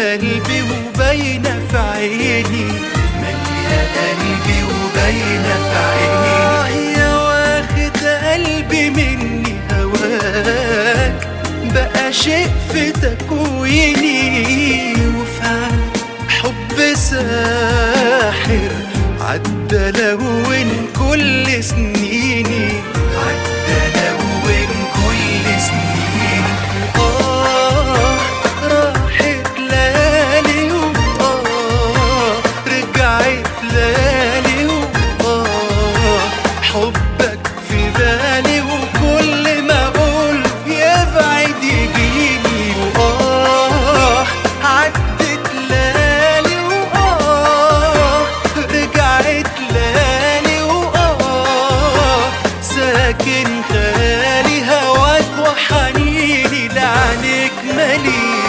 قلبي وباينة في عيني مالية قلبي وباينة في عيني آه يا واخد قلبي مني هواك بقى شيء في تكويني وفعلا حب ساحر عدى لون كل سنيني عدى لون كل سنين آه راحت لالي وآه رجعت لالي وآه حبك في بالي وكل ما أقول يبعد يجيني وآه عدت لالي وآه رجعت لالي وآه ساكن خالي هواك وحنيني لعنك مليني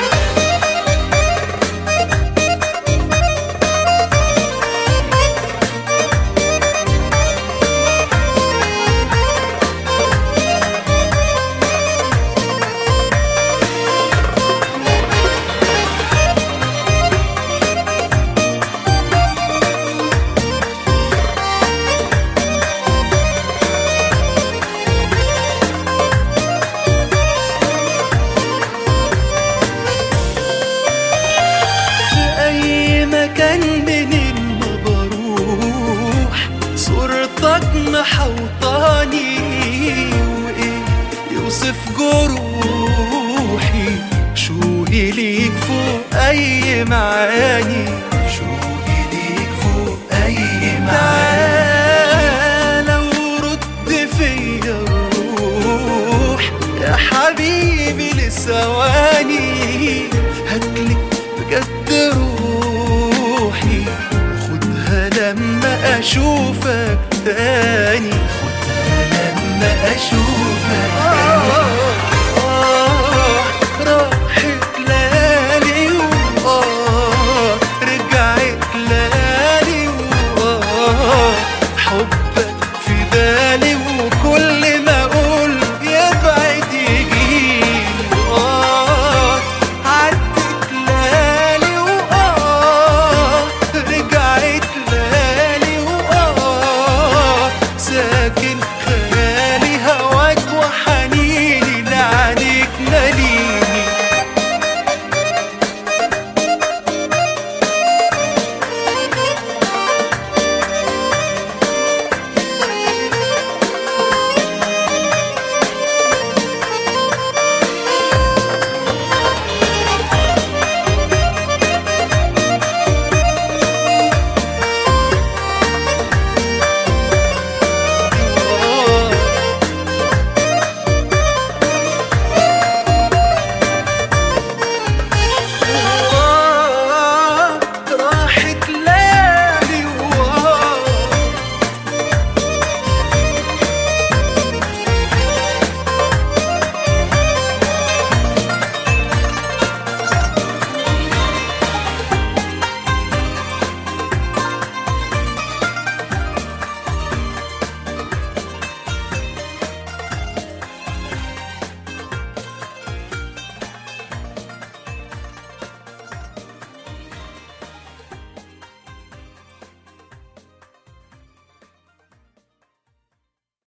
في أي مكان منين ما بروح صورتك محوطاني وإيه يوصف جروحي شوقي ليك فوق أي معاني شوقي ليك فوق أي معاني تعالى ورد فيا الروح يا حبيبي لثواني